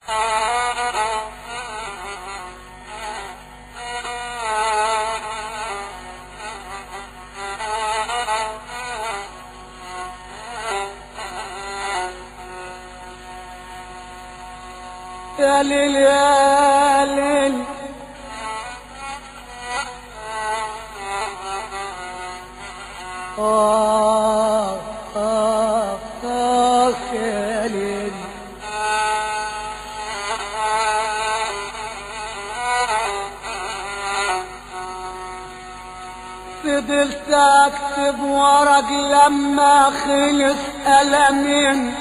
يا ليل يا ليل آه آه آه يا ليل فضلت اكتب ورق لما خلص ألمين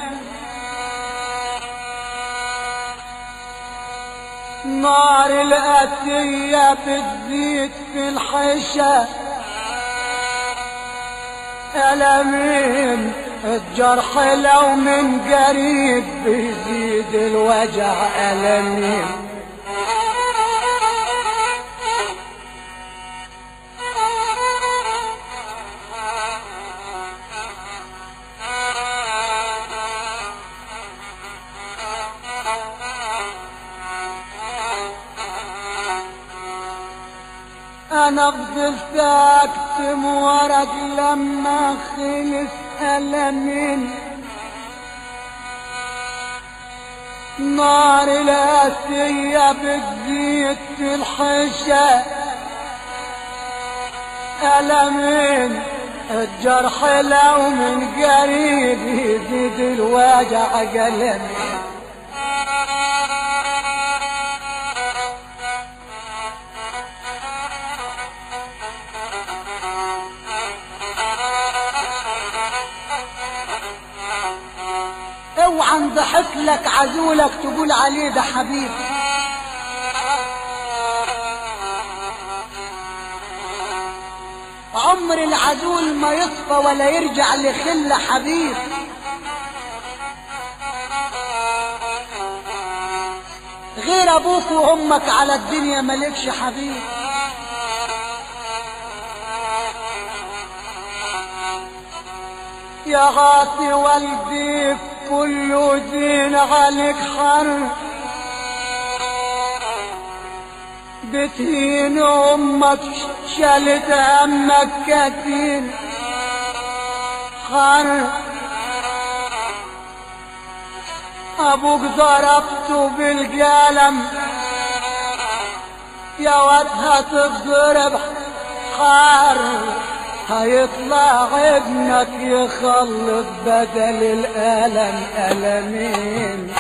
نار الأتية بتزيد في الحشا ألمين الجرح لو من قريب بيزيد الوجع ألمين انا فضلت اكتم ورق لما خلص ألمين نار الاسية بتزيد في الحشا ألمين الجرح لو من قريب يزيد الوجع قلمين اوعى انضحك لك عزولك تقول عليه ده حبيب عمر العزول ما يطفى ولا يرجع لخل حبيب غير ابوك وامك على الدنيا ملكش حبيب يا غاطي والدي كل دين عليك حر بتهين امك شالت همك كتير حر ابوك ضربته بالقلم يا واد هتتضرب حار هيطلع ابنك يخلط بدل الألم ألمين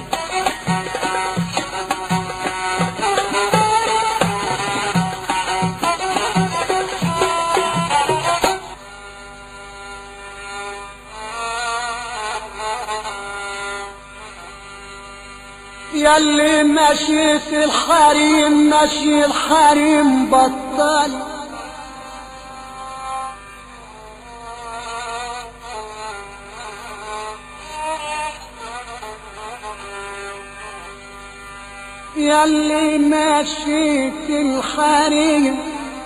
ياللي مشيت الحريم مشي الحريم بطل ياللي مشيت الحريم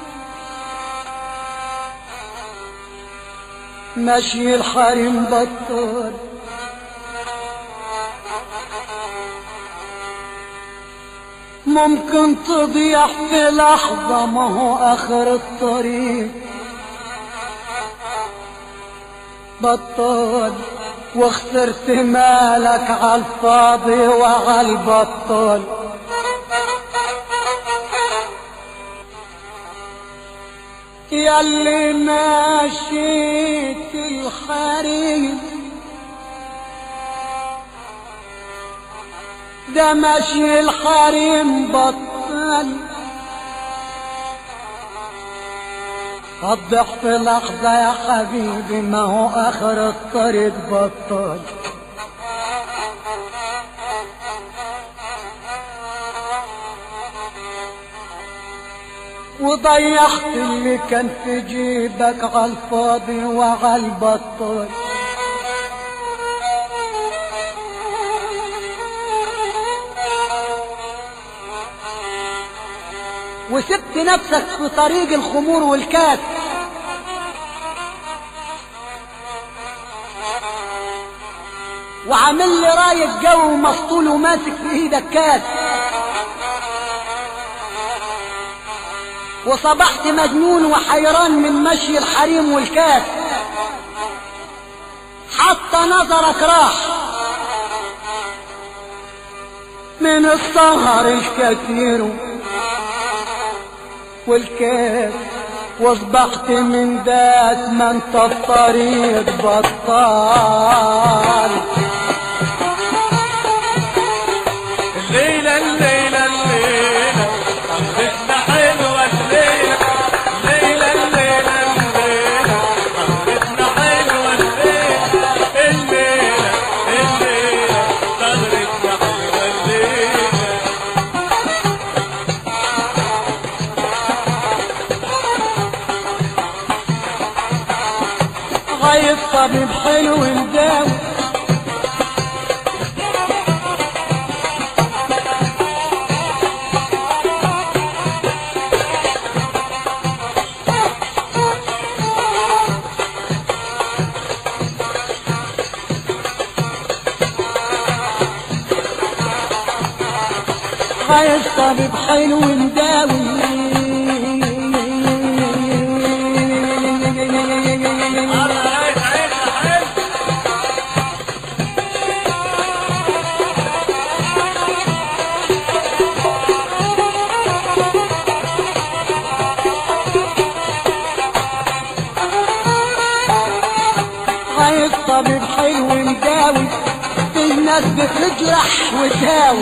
مشي الحريم بطل ممكن تضيع في لحظة ما هو آخر الطريق بطل واخترت مالك عالفاضي وعالبطل ياللي ماشيت الحريم ده ماشي الحريم بطل قضح في لحظة يا حبيبي ما هو آخر الطريق بطل وضيعت اللي كان في جيبك عالفاضي وعالبطل وسبت نفسك في طريق الخمور والكاس وعامل لي راية جو ومسطول وماسك في ايدك كاس وصبحت مجنون وحيران من مشي الحريم والكاس حتى نظرك راح من السهر الكثير والكاس واصبحت من ذات ما انت الطريق بطال الليلة الليلة الليلة قلبتنا حلوة الليلة الليلة الليلة الليلة قلبتنا حلوة الليلة الليلة الليلة قلبتنا حلوة الليلة غايب طبيب حلو نداوي غايب طبيب حلو نداوي عايز عايز عايز عايز طبيب حلو مداوي في ناس بتجرح وتاوي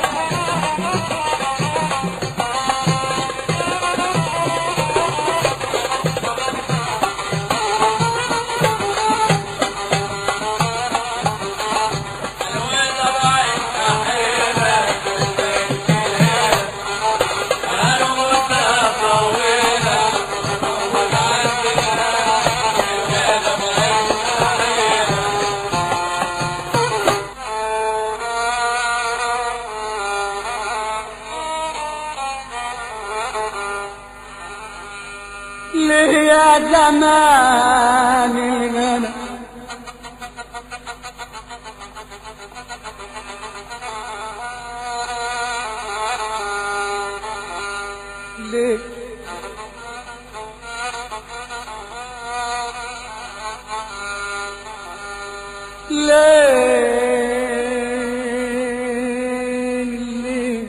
ليه يا زمان الغنى ليه ليه ليه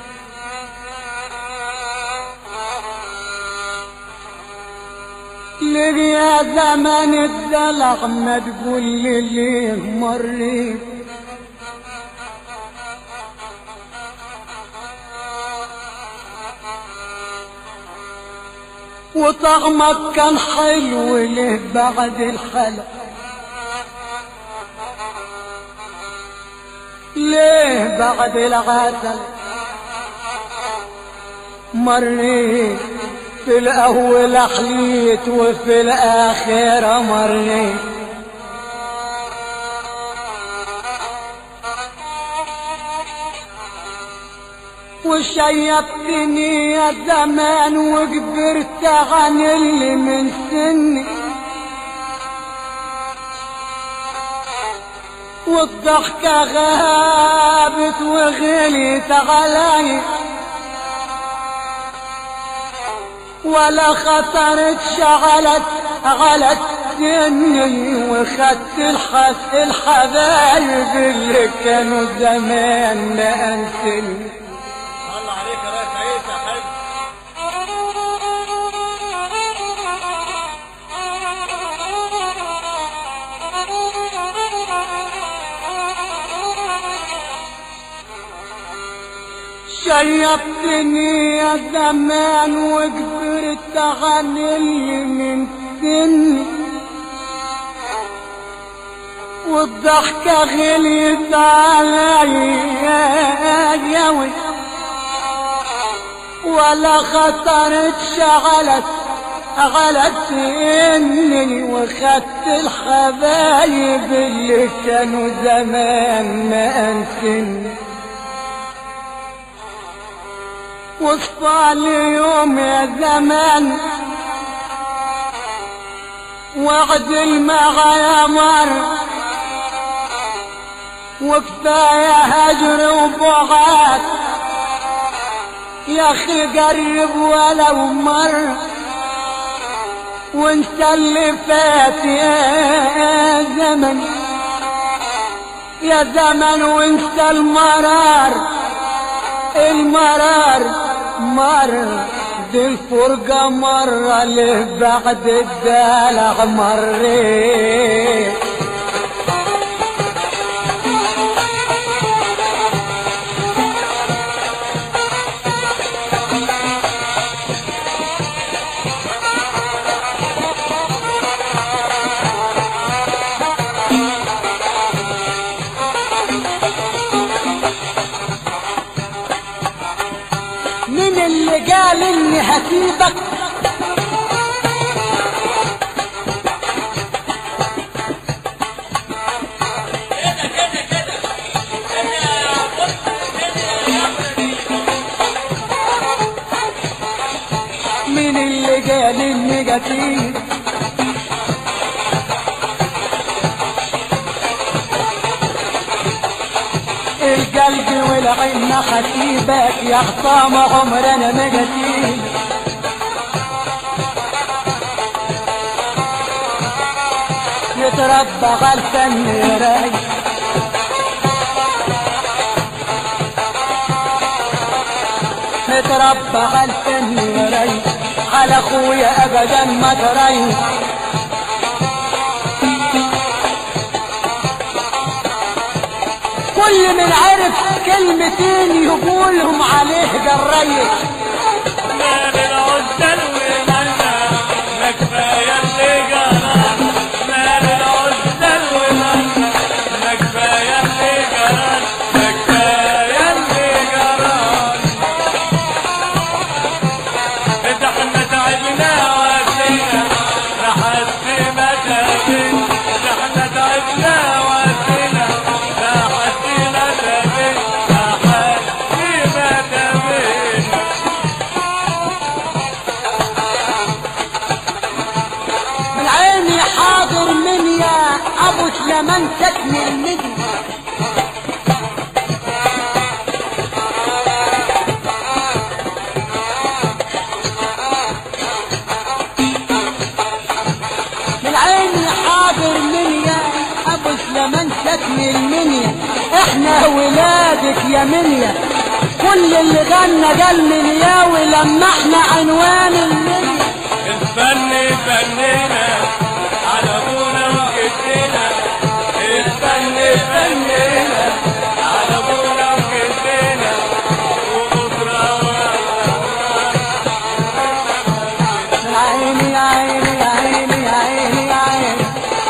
ليه يا زمان الدلع ما تقول لي ليه مريت وطعمك كان حلو ليه بعد الحلق ليه بعد العسل مريت في الأول حليت وفي الآخرة مريت وشيبتني يا زمان وكبرت عن اللي من سني والضحكة غابت وغليت علي ولا خطرت شغلت غلت سني وخدت الحس الحبايب اللي كانوا زمان ما انسني الله عليك يا ريس عيسى حلو شيبتني يا زمان وكبرت عن اللي من سني والضحكة غليت عليا يوي ولا خطرت شغلت غلت اني وخدت الحبايب اللي كانوا زمان ما انسني وصفى يوم يا زمان وعد المغامر وكفاية هجر وبعاد يا اخي قرب ولو مر وانت اللي فات يا زمن يا زمن وانت المرار المرار مر دي الفرقة مرة اللي بعد الدلع مريت مين اللي قال اني هسيبك مين اللي قال اني قتيل القلب والعين ما خسيبك يا خصام عمرنا ما قتيل يتربى غلفن راي يتربى غلفن راي على اخويا ابدا ما تري كل من عرف كلمتين يقولهم عليه جريت مال العزل ومالنا ما كفاية اللي جرى مال العزل ومالنا ما كفاية اللي جرى ما كفاية اللي جرى ده احنا تعبنا واسينا لحد ما تابين ده احنا تعبنا واسينا لحد ما تابين لحد ما تابين من عيني حاضر من يا ابو سليمان سكن المدن من عيني حاضر من يا ابو سليمان سكن المنيا احنا ولادك يا منيا كل اللي غنى قال منيا ولما احنا عنوان المنيا الفن فننا على ابونا وجدنا الفن فننا على ابونا وجدنا وبكره عيني عيني عيني عيني عيني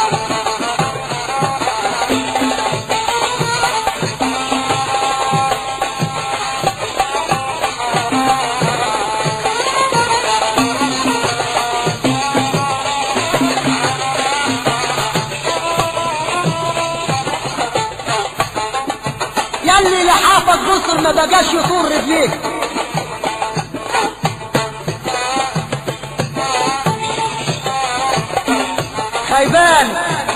يلي لحافك بصر ما بقاش يطول رجليك خيبان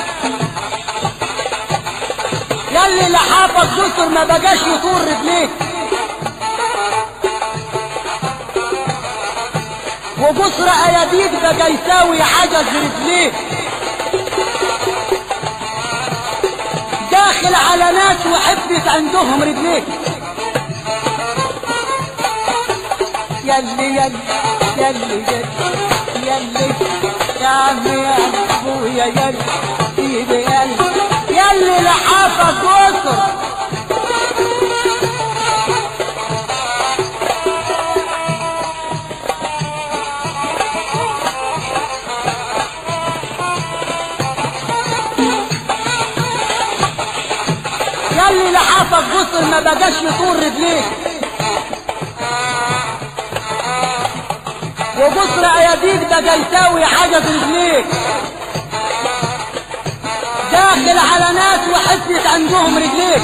يلي لحافك بصر ما بقاش يطول رجليك وبصر اياديك بقى يساوي عجز رجليك داخل على ناس وحبت عندهم رجليك يلي يلي يلي يلي يلي يا عمي يا ابويا يلي ايدي يلي يلي لحافك وصل يلي لحافك بصر ما بقاش يطول رجليك وبصر اياديك بقى يساوي حاجة في رجليك داخل على ناس وحسيت عندهم رجليك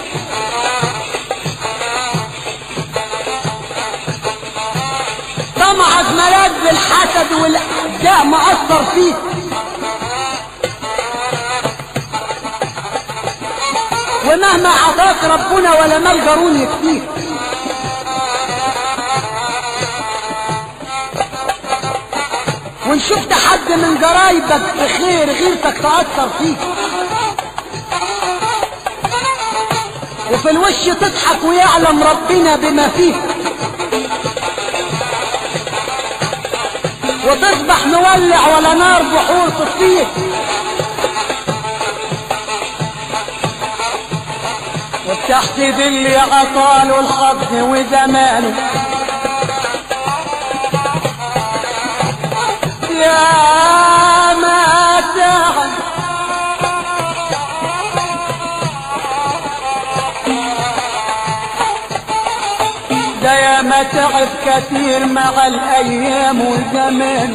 طمعك ملاك بالحسد والجاه مأثر فيك ومهما عطاك ربنا ولا مال جارون يكفيك وان شفت حد من جرايبك بخير غيرتك تأثر فيك وفي الوش تضحك ويعلم ربنا بما فيه وتصبح مولع ولا نار بحور تطفيه وتحت ذل عطال الخط وزمانه يا ما تعب ده يا ما تعب كثير مع الايام والزمان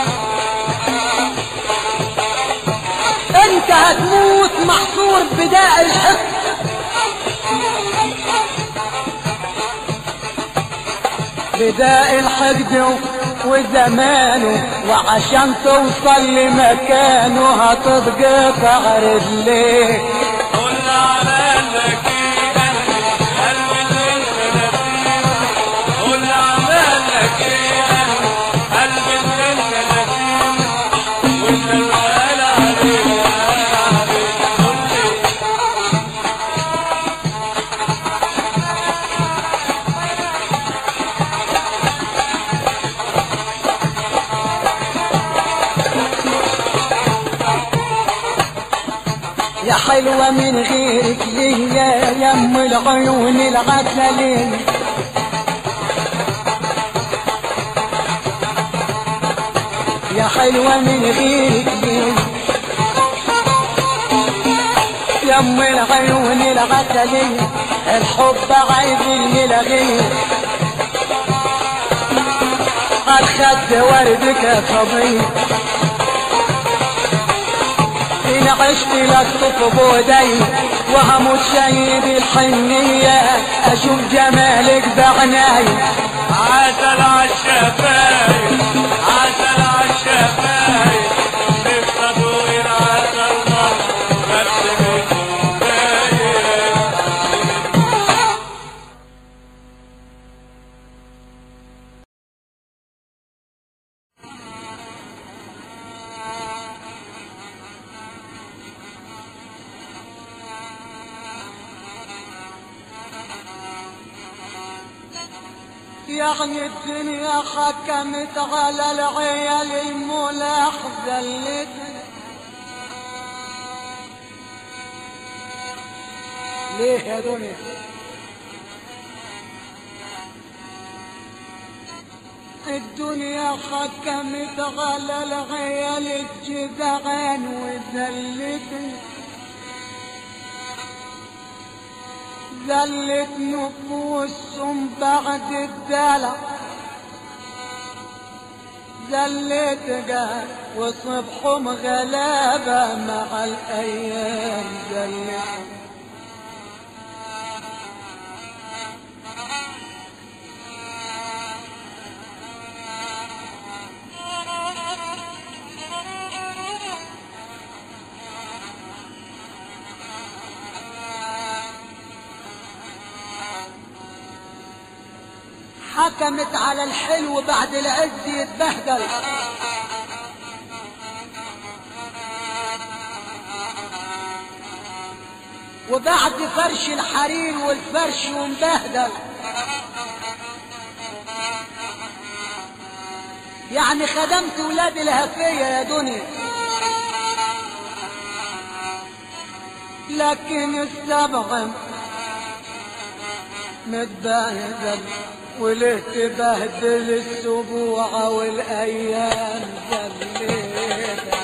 انت هتموت محصور بداء الحقد بداء الحقد وزمانه وعشان توصل لمكانه هتضقطع رجليك قول عملك ايه قلبي اللي انت نسيته قول عملك ايه قلبي اللي انت نسيته وانت الولا عليك يا حبيبي قول لي يا حلوة من غيرك ليا يم العيون العسلين يا حلوة من غيرك ليا يم العيون العسلين الحب عايز يلغيه قد خدت وردك صبي إن عشت لك بودي وهموت شهيد الحنية أشوف جمالك بعناي عسل عالشفايف عسل عالشفايف نفسي ادوق العسل مرة بس منه باين يعني الدنيا حكمت على العيال الملاحظة اللي ليه يا دنيا الدنيا حكمت على العيال الجدعان وذلتني ذلت نفوسهم بعد الدلع ذلت قال وصبحهم غلابة مع الأيام ذلت حكمت على الحلو بعد العز يتبهدل وبعد فرش الحرير والفرش ومبهدل يعني خدمت ولاد الهفية يا دنيا لكن السبع متبهدل وليه تبهدل السبوع والايام ذليلة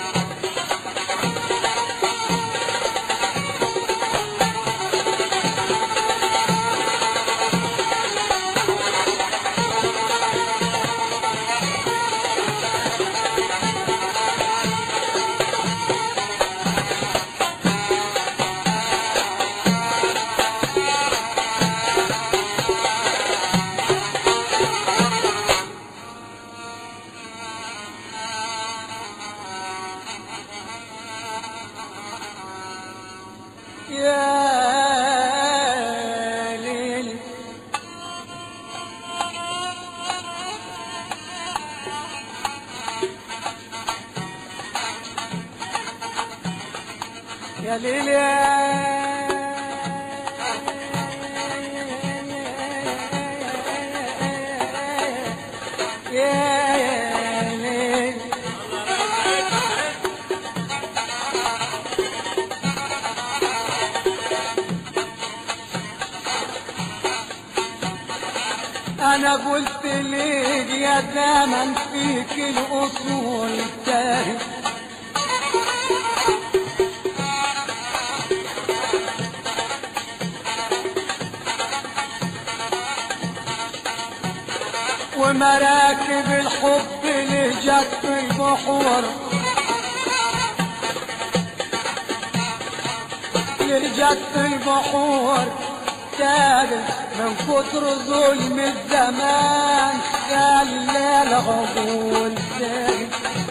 يا ليل يا يا يا ليل انا قلت ليك يا زمن فيك الاصول تاهي ومراكب الحب اللي جت في البحور اللي جت في البحور تاجت من كتر ظلم الزمان خلى العقول تاجت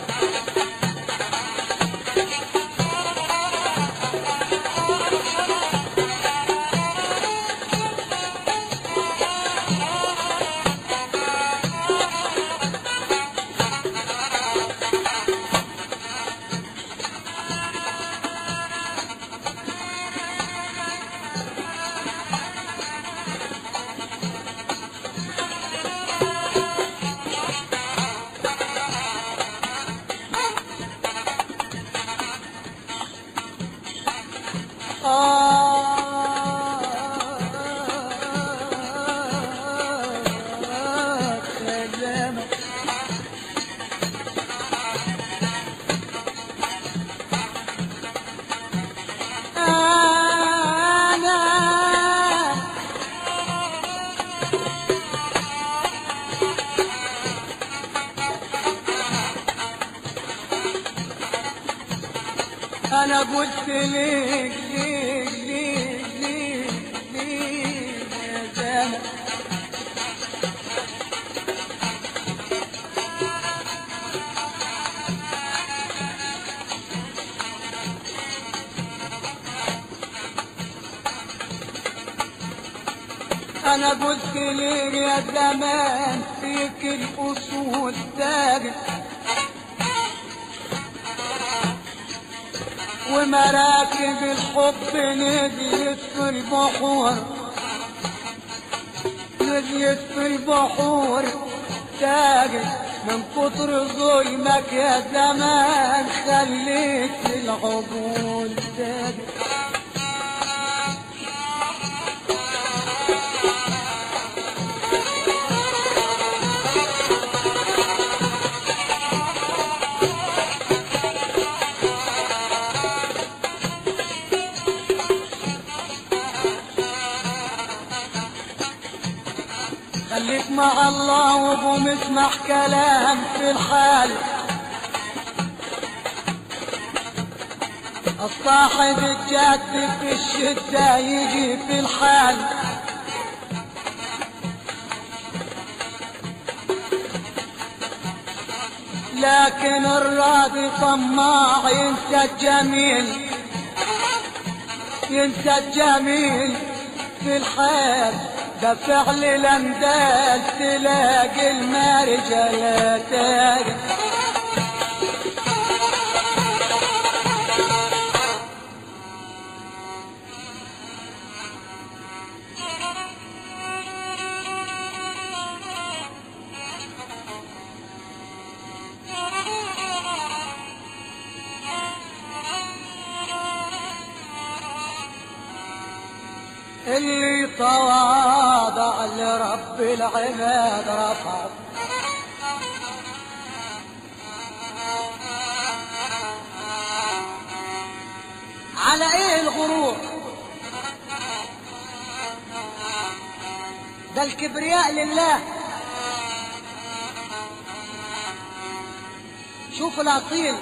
آه سلامة أنا أنا قلت ليك ليك ليك ليك ليك يا زلمة أنا قلت ليك يا زمان فيك الأصول تاجت ومراكب الحب نزلت في البحور نزلت في البحور تاجت من كتر ظلمك يا زمان خليت العقول تاجت خليك مع الله وقوم اسمع كلام في الحال الصاحب الجد في الشدة يجي في الحال لكن الراضي طماع ينسى الجميل ينسى الجميل في الحال ده فعل الاندال تلاقي المارجة لا تاجي اللي تواضع لرب العباد رفع على ايه الغرور ده الكبرياء لله شوف الاصيل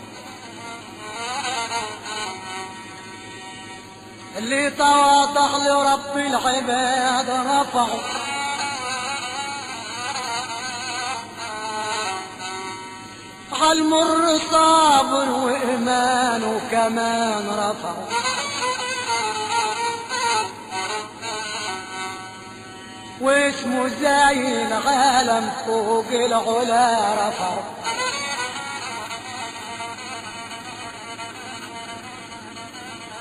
اللي تواضع لرب العباد رفعه عالمر صابر وإيمانه كمان رفعه واسمه زي العالم فوق العلا رفعه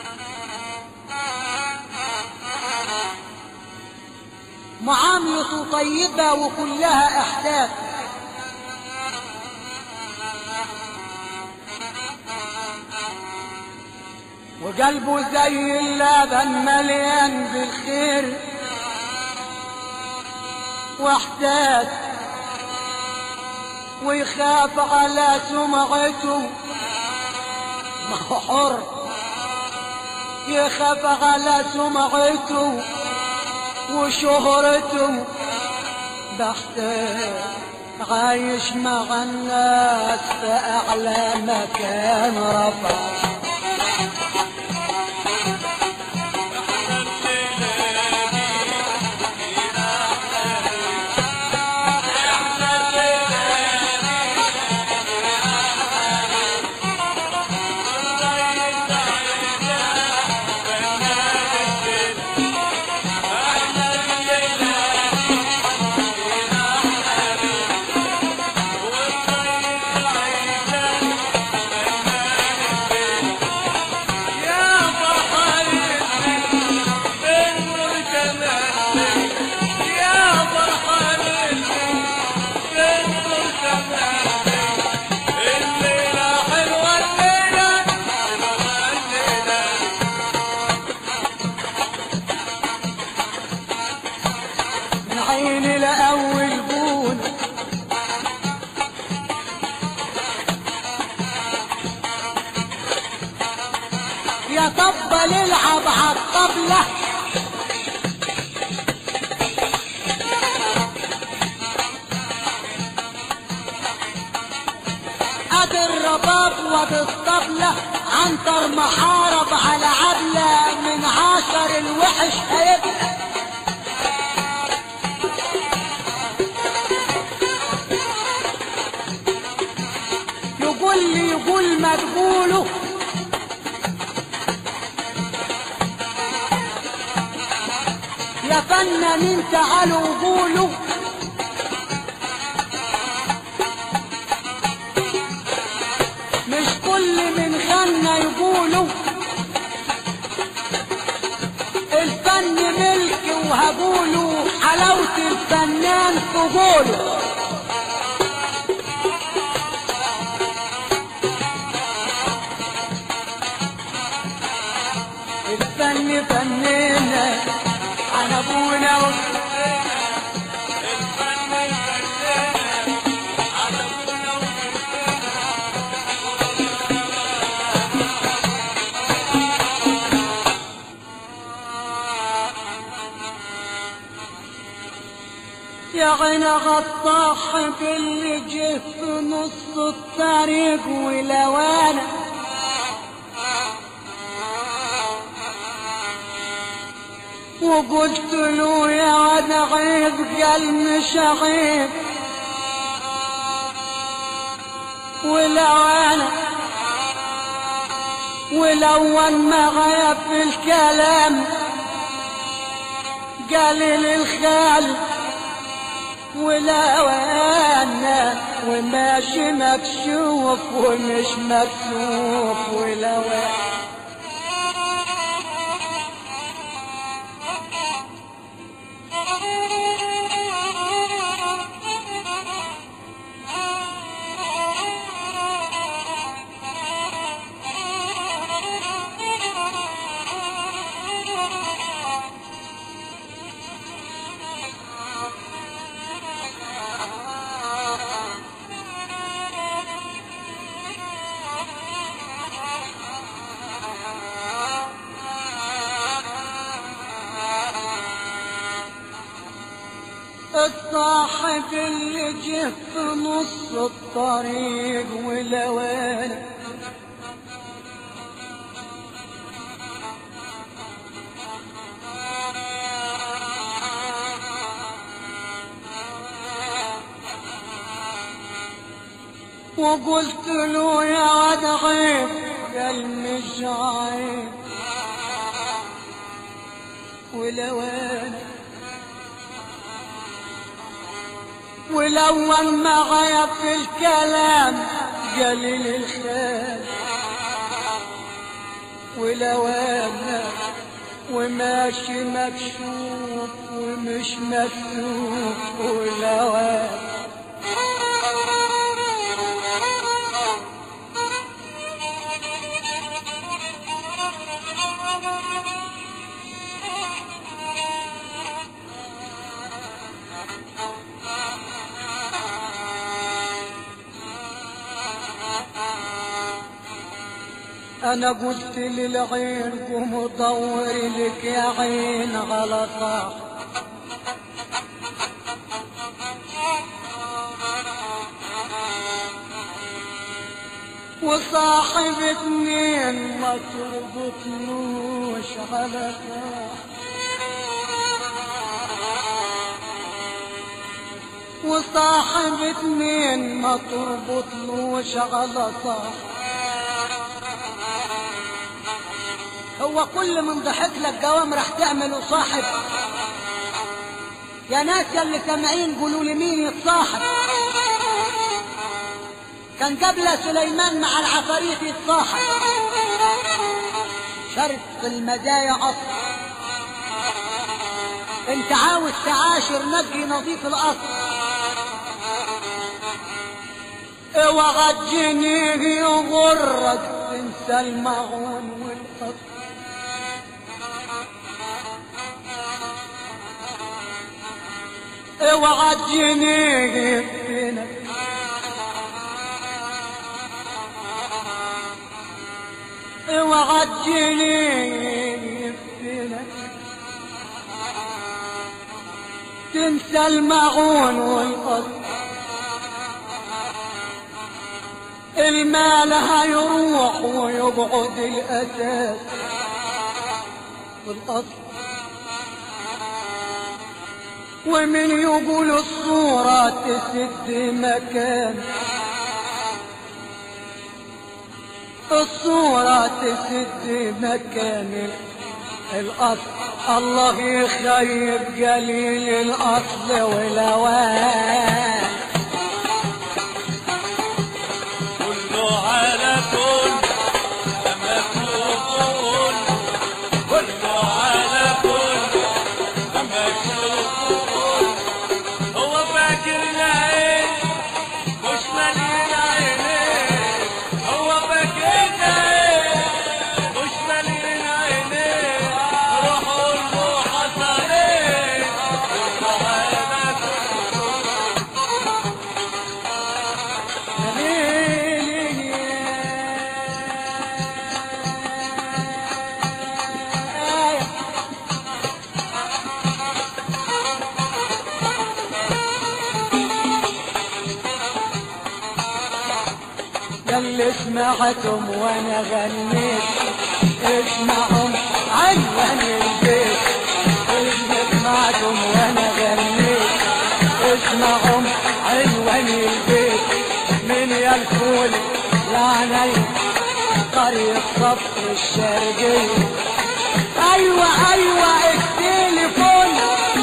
معاملته طيبة وكلها إحساس وقلبه زي اللبن مليان بالخير واحساس ويخاف على سمعته ما هو حر يخاف على سمعته وشهرته بحث عايش مع الناس في أعلى مكان رفع من عيني لأول بول يا طبل العب عالطبلة ادي الرباب وادي الطبلة عنتر محارب على عبلة من عشر الوحش هيبقى يقول لي يقول ما تقوله يا فنانين تعالوا قولوا مش كل من غنى يقولوا الفن ملك وهقوله حلاوة الفنان تقوله الفن فننا عن ابونا يا عين غطاح اللي جه في نص الطريق ولوانا وقلت له يا واد عيب قال مش عيب ولو انا ولو ما غيب في الكلام قال لي الخال ولو انا وماشي مكشوف ومش مكسوف ولو أنا الصاحب اللي جه في نص الطريق ولو انا وقلت له يا واد عيب قال مش عيب ولو انا ولو ما غيب في الكلام قليل الخير ولو انا وماشي مكشوف مش مكتوب ولوان انا قلت للعين قوم دور لك يا عين على صاح وصاحب اتنين ما تربطلوش على صاح وصاحب اتنين ما تربطلوش على صاح هو كل من ضحك لك جوام راح تعمله صاحب يا ناس يا اللي سامعين قولوا لي مين يتصاحب كان قبل سليمان مع العفاريت يتصاحب شرط المزايا اصل انت عاوز تعاشر نجي نظيف الاصل اوعى تجيني يغرك تنسى المعون والقصر اوعى تجيني فينا اوعى تجيني فينا تنسى المعون والقصر المال هيروح ويبعد الأساس والأصل ومن يقول الصورة تسد مكان الصورة تسد مكان الأصل الله يخيب قليل الأصل والأوان كله على كل مكتوب كله على كل مكتوب هو فاكر العين مش مليان عينيه هو فاكر العين مش مليان عينيه روح قول له حصل ايه كله على كل اللي سمعتهم وانا غنيت اسمعهم عنوان البيت اللي سمعتهم وانا غنيت اسمعهم عنوان البيت من يا الفول يا عيني طريق صف الشرقية ايوه ايوه التليفون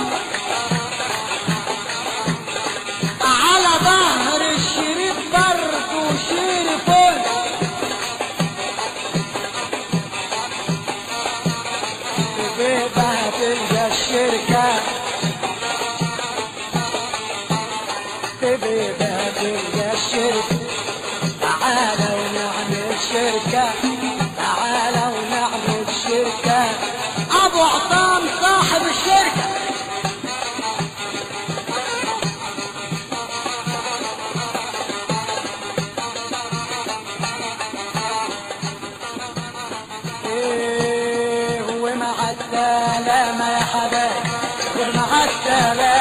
على ظهر الشريط برضه شريفون بيبقى تلقى الشركة بيبقى تلقى الشركة تعالى ونعمل شركة تعالى ونعمل شركة أبو عطام صاحب الشركة إيه ومع السلامة يا حبايب ومع السلامة